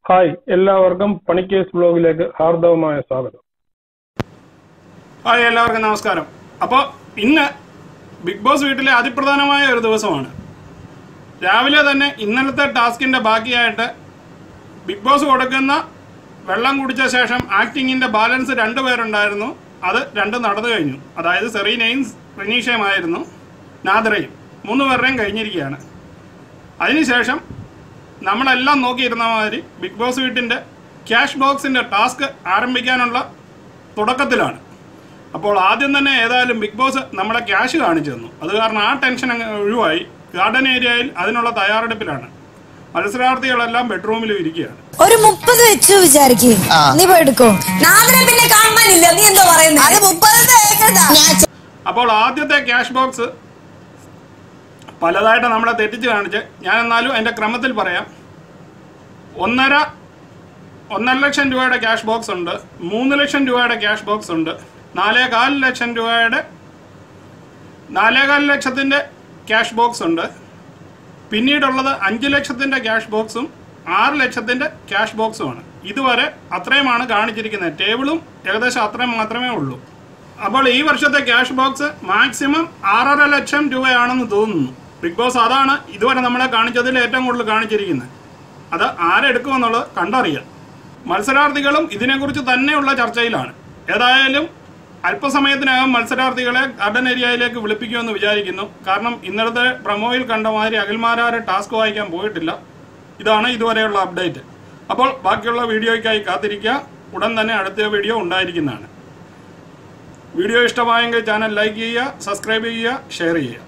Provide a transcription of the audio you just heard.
hi എല്ലാവർക്കും പണിക്കേസ് ബ്ലോഗിലേക്ക് ഹാർദവമായ സ്വാഗതം hi എല്ലാവർക്കും നമസ്കാരം അപ്പോൾ ഇന്ന് ബിഗ് ബോസ് വീട്ടിലെ അതിപ്രധാനമായ ഒരു ദിവസമാണ് രാവിലെ തന്നെ ഇന്നലത്തെ ടാസ്കിന്റെ ബാക്കിയായിട്ട് ബിഗ് ബോസ് കൊടുക്കുന്ന വെള്ളം കുടിച്ച ശേഷം ആക്ടിങ്ങിന്റെ ബാലൻസ് രണ്ട് പേരുണ്ടായിരുന്നു അത് രണ്ടും നടന്നു കഴിഞ്ഞു അതായത് സെറീനയും റിനീഷയുമായിരുന്നു നാദറയും മൂന്ന് പേരുടെയും കഴിഞ്ഞിരിക്കുകയാണ് അതിനുശേഷം നമ്മളെല്ലാം നോക്കിയിരുന്ന മാതിരി ബിഗ് ബോസ് വീട്ടിന്റെ ക്യാഷ് ബോക്സിന്റെ ടാസ്ക് ആരംഭിക്കാനുള്ള തുടക്കത്തിലാണ് അപ്പോൾ ആദ്യം തന്നെ ഏതായാലും ബിഗ് ബോസ് നമ്മുടെ ക്യാഷ് കാണിച്ചു തന്നു അത് കാരണം ആ ടെൻഷൻ അങ്ങ് ഒഴിവായി ഗാർഡൻ ഏരിയയിൽ അതിനുള്ള തയ്യാറെടുപ്പിലാണ് മത്സരാർത്ഥികളെല്ലാം ബെഡ്റൂമിൽ ഇരിക്കുകയാണ് ഒരു മുപ്പത് വെച്ചു വിചാരിക്കേ നീ പോയി എടുക്കോ നാദിനെ പിന്നെ കാണാനില്ല നീ എന്താ പറയുന്നത് അത് മുപ്പത് അപ്പോൾ ആദ്യത്തെ ക്യാഷ് ബോക്സ് പലതായിട്ട് നമ്മളെ തെറ്റിച്ച് കാണിച്ച് ഞാൻ എന്നാലും അതിന്റെ ക്രമത്തിൽ പറയാം ഒന്നര ഒന്നര ലക്ഷം രൂപയുടെ ക്യാഷ് ബോക്സ് ഉണ്ട് മൂന്ന് ലക്ഷം രൂപയുടെ ക്യാഷ് ബോക്സ് ഉണ്ട് നാലേകാൽ ലക്ഷം രൂപയുടെ നാലേകാൽ ലക്ഷത്തിന്റെ ക്യാഷ് ബോക്സ് ഉണ്ട് പിന്നീടുള്ളത് അഞ്ച് ലക്ഷത്തിന്റെ ക്യാഷ് ബോക്സും ആറ് ലക്ഷത്തിന്റെ ക്യാഷ് ബോക്സുമാണ് ഇതുവരെ അത്രയുമാണ് കാണിച്ചിരിക്കുന്നത് ടേബിളും ഏകദേശം അത്രയും മാത്രമേ ഉള്ളൂ അപ്പോൾ ഈ വർഷത്തെ ക്യാഷ് ബോക്സ് മാക്സിമം ആറര ലക്ഷം രൂപയാണെന്ന് തോന്നുന്നു ബിഗ് ബോസ് അതാണ് ഇതുവരെ നമ്മളെ കാണിച്ചതിൽ ഏറ്റവും കൂടുതൽ കാണിച്ചിരിക്കുന്നത് അത് ആരെടുക്കുമെന്നുള്ളത് കണ്ടറിയാം മത്സരാർത്ഥികളും ഇതിനെക്കുറിച്ച് തന്നെയുള്ള ചർച്ചയിലാണ് ഏതായാലും അല്പസമയത്തിനകം മത്സരാർത്ഥികളെ ഗാർഡൻ ഏരിയയിലേക്ക് വിളിപ്പിക്കുമെന്ന് വിചാരിക്കുന്നു കാരണം ഇന്നലത്തെ പ്രമോയിൽ കണ്ട മാതിരി അഖിൽമാരാരെ ടാസ്ക് വായിക്കാൻ പോയിട്ടില്ല ഇതാണ് ഇതുവരെയുള്ള അപ്ഡേറ്റ് അപ്പോൾ ബാക്കിയുള്ള വീഡിയോയ്ക്കായി കാത്തിരിക്കുക ഉടൻ തന്നെ അടുത്ത വീഡിയോ ഉണ്ടായിരിക്കുന്നതാണ് വീഡിയോ ഇഷ്ടമായെങ്കിൽ ചാനൽ ലൈക്ക് ചെയ്യുക സബ്സ്ക്രൈബ് ചെയ്യുക ഷെയർ ചെയ്യുക